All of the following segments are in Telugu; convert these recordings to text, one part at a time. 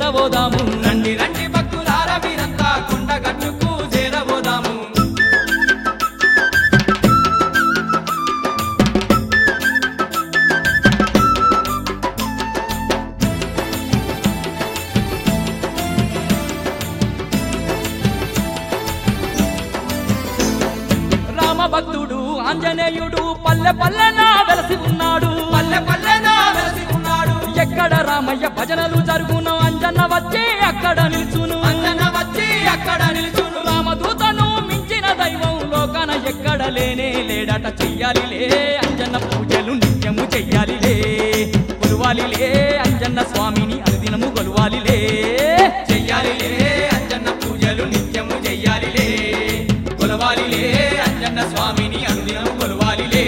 చేరబోదాము రండి రండి భక్తులార మీరంతా కొండ గట్టుకు చేరబోదాము రామ భక్తుడు ఆంజనేయుడు పల్లె పల్లెన వెలసి ఉన్నాడు పల్లె పల్లెనా వెలసి ఉన్నాడు ఎక్కడ రామయ్య భజనలు జరుగును అంజన్న వచ్చి అక్కడ నిల్చును అంజన వచ్చి అక్కడ నిలుచును రామదూతను మించిన దైవం లోకాన ఎక్కడ లేనే లేడట చెయ్యాలిలే అంజన్న పూజలు నిత్యము చెయ్యాలిలే కొలువాలిలే అంజన్న స్వామిని అనుదినము కొలువాలిలే చెయ్యాలిలే అంజన్న పూజలు నిత్యము చెయ్యాలిలే కొలవాలిలే అంజన్న స్వామిని అనుదినం కొలవాలిలే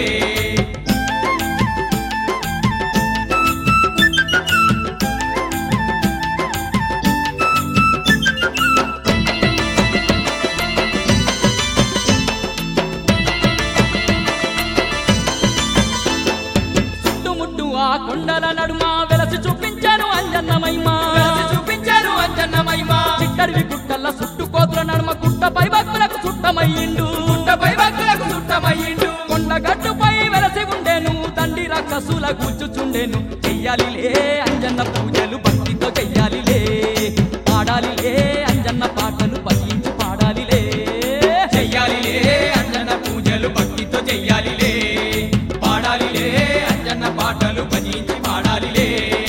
చుట్టుముట్టు ఆ కొండల నడుమ వెలసి చూపించాను అంజన్న మహిమా వెలసి చూపించారు అంజన్న మహిమ చిట్టడివి గుట్టల చుట్టుకోతుల నడుమ గుట్టపై భక్తులకు చుట్టమయ్యిండు గుట్టపై భక్తులకు చుట్టమయ్యిండు కొండ గట్టుపై వెలసి ఉండేను తండ్రి రాక్షసుల కూర్చుచుండేను చెయ్యాలిలే అంజన్న పూజలు భక్తితో చెయ్యాలిలే పాడాలిలే అంజన్న పాటలు పఠించి పాడాలిలే చెయ్యాలిలే అంజన్న పూజలు భక్తితో చెయ్యాలిలే పాడాలిలే అంజన్న పాటలు భజించి పాడాలిలే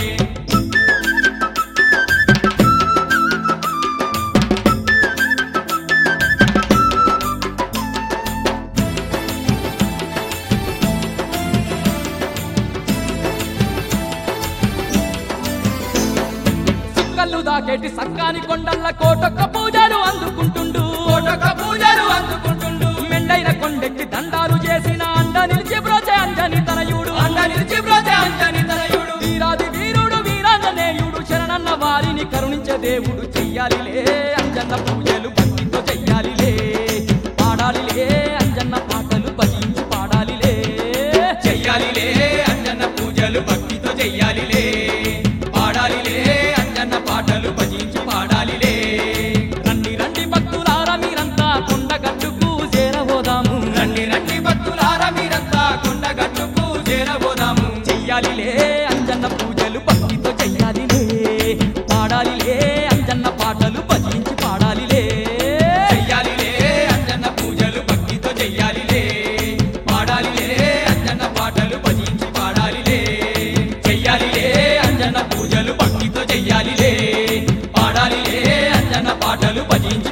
సుక్కలు దాకేటి సక్కాని కొండల్ల కోటొక్క పూజలు అందుకుంటుండు కోటొక్క పూజలు అందుకుంటుండు మెండైన కొండెక్కి దండాలు చేసిన అండ నిలిచి బ్రోచే అంజని తనయుడు అండ నిలిచి బ్రోచే అంజని తనయుడు వీరాది వీరుడు వీరాంజనేయుడు శరణన్న వారిని కరుణించే దేవుడు చెయ్యాలిలే అంజన్న పూజలు భక్తితో చెయ్యాలిలే పాడాలిలే అంజన్న పాటలు భజించి పాడాలిలే చెయ్యాలిలే అంజన్న పూజలు భక్తితో చెయ్యాలిలే పాడాలిలే అంజన్న పాటలు భజించి పాడాలిలే రండి రండి భక్తులారా మీరంతా కొండ గట్టుకు చేరబోదాము రండి రండి భక్తులారా మీరంతా కొండ గట్టుకు చేరబోదాము చెయ్యాలిలే అంజన్న పూజలు భక్తితో చెయ్యాలిలే పాడాలిలే అంజన్న పాటలు భజించి పాడాలిలే చెయ్యాలిలే అంజన్న పూజలు భక్తితో చెయ్యాలిలే పాడాలిలే అంజన్న పాటలు భజించి పాడాలిలే చెయ్యాలిలే అంజన్న పూజలు భక్తితో చెయ్యాలిలే పాడాలిలే అంజన్న పాటలు భజించి